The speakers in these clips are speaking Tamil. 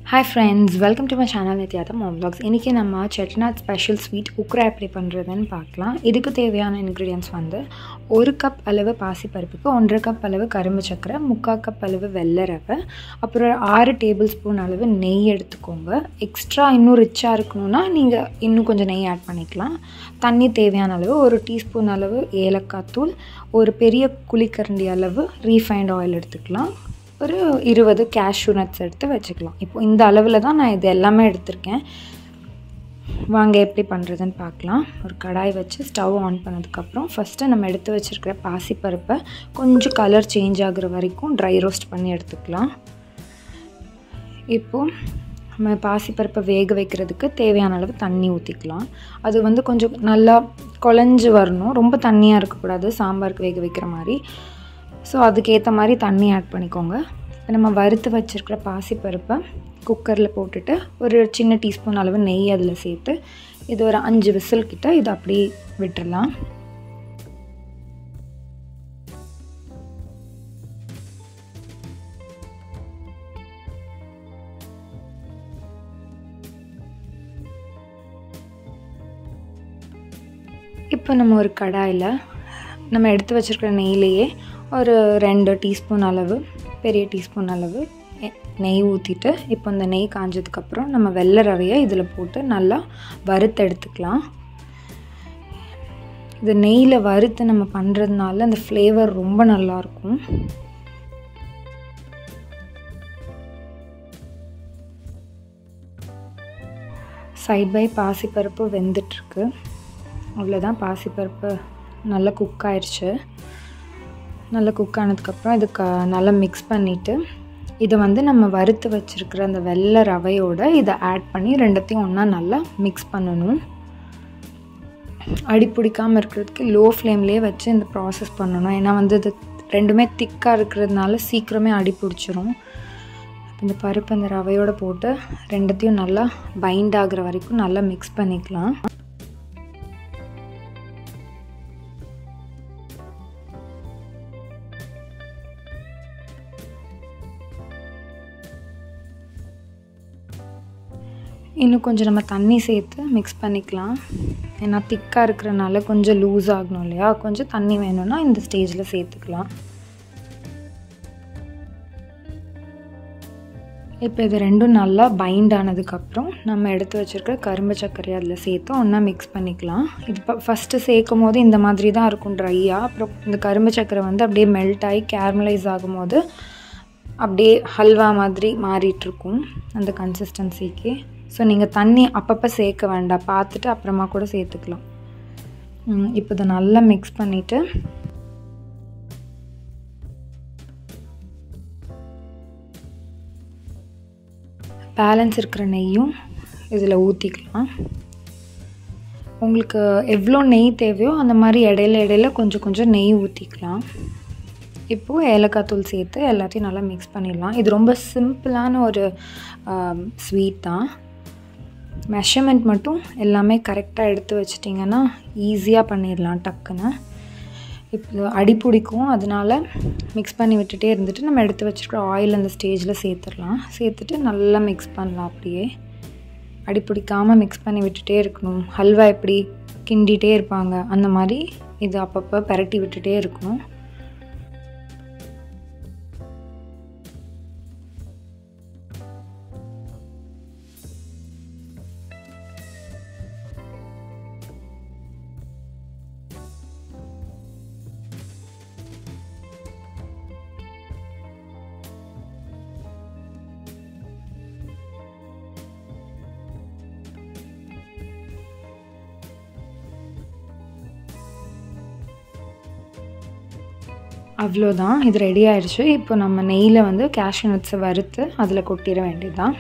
hi friends welcome to my channel நித்யாதா மோம் vlogs இன்றைக்கி நம்ம செட்டிநாட் ஸ்பெஷல் ஸ்வீட் உக்ரா எப்படி பண்ணுறதுன்னு பார்க்கலாம் இதுக்கு தேவையான இன்க்ரீடியன்ஸ் வந்து ஒரு கப் அளவு பாசிப்பருப்புக்கு ஒன்றரை கப் அளவு கரும்பு சக்கரை முக்கால் கப் அளவு வெள்ளை ரவை அப்புறம் ஆறு டேபிள் ஸ்பூன் அளவு நெய் எடுத்துக்கோங்க எக்ஸ்ட்ரா இன்னும் ரிச்சாக இருக்கணும்னா நீங்கள் இன்னும் கொஞ்சம் நெய் ஆட் பண்ணிக்கலாம் தண்ணி தேவையான அளவு ஒரு டீஸ்பூன் அளவு ஏலக்காய் தூள் ஒரு பெரிய குழிக்கரண்டி அளவு ரீஃபைண்ட் ஆயில் எடுத்துக்கலாம் ஒரு இருபது கேஷ்யூ நட்ஸ் எடுத்து வச்சுக்கலாம் இப்போ இந்த அளவில் தான் நான் இது எல்லாமே எடுத்திருக்கேன் வாங்க எப்படி பண்ணுறதுன்னு பார்க்கலாம் ஒரு கடாய் வச்சு ஸ்டவ் ஆன் பண்ணதுக்கப்புறம் ஃபஸ்ட்டு நம்ம எடுத்து வச்சுருக்கிற பாசிப்பருப்பை கொஞ்சம் கலர் சேஞ்ச் ஆகுற வரைக்கும் ட்ரை ரோஸ்ட் பண்ணி எடுத்துக்கலாம் இப்போது நம்ம பாசிப்பருப்பை வேக வைக்கிறதுக்கு தேவையான அளவு தண்ணி ஊற்றிக்கலாம் அது வந்து கொஞ்சம் நல்லா குழஞ்சி வரணும் ரொம்ப தண்ணியாக இருக்கக்கூடாது சாம்பாருக்கு வேக வைக்கிற மாதிரி ஸோ அதுக்கேற்ற மாதிரி தண்ணி ஆட் பண்ணிக்கோங்க இப்போ நம்ம வறுத்து வச்சுருக்கிற பாசிப்பருப்பை குக்கரில் போட்டுட்டு ஒரு சின்ன டீஸ்பூன் அளவு நெய் அதில் சேர்த்து இது ஒரு அஞ்சு விசில் கிட்ட இதை அப்படியே விட்டுடலாம் இப்போ நம்ம ஒரு கடாயில் நம்ம எடுத்து வச்சுருக்கிற நெய்லேயே ஒரு ரெண்டு டீஸ்பூன் அளவு பெரிய டீஸ்பூன் அளவு நெய் ஊற்றிட்டு இப்போ இந்த நெய் காஞ்சதுக்கப்புறம் நம்ம வெள்ளை ரவையை இதில் போட்டு நல்லா வறுத்து எடுத்துக்கலாம் இது நெய்யில் வறுத்து நம்ம பண்ணுறதுனால அந்த ஃப்ளேவர் ரொம்ப நல்லாயிருக்கும் சைட் பை பாசிப்பருப்பு வெந்துட்டுருக்கு அவ்வளோதான் பாசிப்பருப்பு நல்லா குக் ஆயிடுச்சு நல்லா குக் ஆனதுக்கப்புறம் இதுக்கு நல்லா மிக்ஸ் பண்ணிவிட்டு இதை வந்து நம்ம வறுத்து வச்சுருக்கிற அந்த வெள்ளை ரவையோடு இதை ஆட் பண்ணி ரெண்டத்தையும் ஒன்றா நல்லா மிக்ஸ் பண்ணணும் அடி பிடிக்காமல் இருக்கிறதுக்கு லோ ஃப்ளேம்லேயே வச்சு இந்த ப்ராசஸ் பண்ணணும் ஏன்னா வந்து இது ரெண்டுமே திக்காக இருக்கிறதுனால சீக்கிரமே அடி பிடிச்சிரும் இந்த பருப்பு இந்த ரவையோடு போட்டு ரெண்டத்தையும் நல்லா பைண்ட் ஆகுற வரைக்கும் நல்லா மிக்ஸ் பண்ணிக்கலாம் இன்னும் கொஞ்சம் நம்ம தண்ணி சேர்த்து மிக்ஸ் பண்ணிக்கலாம் ஏன்னா திக்காக இருக்கிறனால கொஞ்சம் லூஸ் ஆகணும் இல்லையா கொஞ்சம் தண்ணி வேணும்னா இந்த ஸ்டேஜில் சேர்த்துக்கலாம் இப்போ இது ரெண்டும் நல்லா பைண்ட் ஆனதுக்கப்புறம் நம்ம எடுத்து வச்சுருக்க கரும்பு சர்க்கரை அதில் சேர்த்து ஒன்றா மிக்ஸ் பண்ணிக்கலாம் இது இப்போ ஃபஸ்ட்டு சேர்க்கும் போது இந்த மாதிரி தான் இருக்கும் ட்ரையாக அப்புறம் இந்த கரும்பு சர்க்கரை வந்து அப்படியே மெல்ட் ஆகி கேரமலைஸ் ஆகும்போது அப்படியே ஹல்வா மாதிரி மாறிட்டுருக்கும் அந்த கன்சிஸ்டன்சிக்கு ஸோ நீங்கள் தண்ணி அப்பப்போ சேர்க்க வேண்டாம் பார்த்துட்டு அப்புறமா கூட சேர்த்துக்கலாம் இப்போ இதை நல்லா மிக்ஸ் பண்ணிவிட்டு பேலன்ஸ் இருக்கிற நெய்யும் இதில் ஊற்றிக்கலாம் உங்களுக்கு எவ்வளோ நெய் தேவையோ அந்த மாதிரி இடையில இடையில கொஞ்சம் கொஞ்சம் நெய் ஊற்றிக்கலாம் இப்போது ஏலக்காய் தூள் சேர்த்து எல்லாத்தையும் நல்லா மிக்ஸ் பண்ணிடலாம் இது ரொம்ப சிம்பிளான ஒரு ஸ்வீட் தான் மெஷர்மெண்ட் மட்டும் எல்லாமே கரெக்டாக எடுத்து வச்சிட்டிங்கன்னா ஈஸியாக பண்ணிடலாம் டக்குன்னு இப்போ அடி பிடிக்கும் அதனால் மிக்ஸ் பண்ணி விட்டுட்டே இருந்துட்டு நம்ம எடுத்து வச்சுருக்கிற ஆயில் அந்த ஸ்டேஜில் சேர்த்துடலாம் சேர்த்துட்டு நல்லா மிக்ஸ் பண்ணலாம் அப்படியே அடி பிடிக்காமல் மிக்ஸ் பண்ணி விட்டுட்டே இருக்கணும் ஹல்வா எப்படி கிண்டிகிட்டே இருப்பாங்க அந்த மாதிரி இது அப்பப்போ பரட்டி விட்டுட்டே இருக்கணும் அவ்வளோதான் இது ரெடி ஆயிடுச்சு இப்போ நம்ம நெய்யில் வந்து கேஷ்யூ நட்ஸை வறுத்து அதில் கொட்டிட வேண்டியதுதான்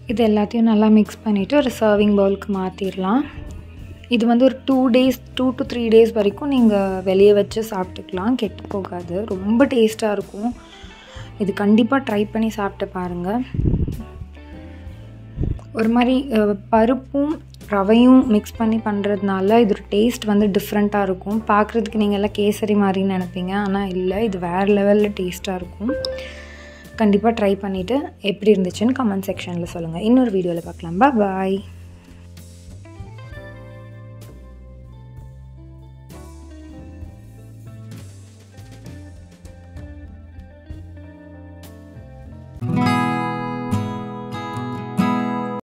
இது எல்லாத்தையும் நல்லா மிக்ஸ் பண்ணிவிட்டு ஒரு சர்விங் பவுலுக்கு மாற்றிடலாம் இது வந்து ஒரு two days two to three days வரைக்கும் நீங்கள் வெளியே வச்சு சாப்பிட்டுக்கலாம் கெட்டு போகாது ரொம்ப டேஸ்ட்டாக இருக்கும் இது கண்டிப்பாக ட்ரை பண்ணி சாப்பிட்டு பாருங்கள் ஒரு மாதிரி அஹ், பருப்பும் ரவையும் மிக்ஸ் பண்ணி பண்ணுறதுனால இதோட டேஸ்ட் வந்து டிஃப்ரெண்ட்டாக இருக்கும் பார்க்குறதுக்கு நீங்கள் எல்லாம் கேசரி மாதிரின்னு நினைப்பீங்க ஆனால் இல்லை இது வேறு லெவலில் டேஸ்ட்டாக இருக்கும் கண்டிப்பாக ட்ரை பண்ணிவிட்டு எப்படி இருந்துச்சுன்னு கமெண்ட் செக்ஷனில் சொல்லுங்கள் இன்னொரு வீடியோவில் பார்க்கலாம் பாய்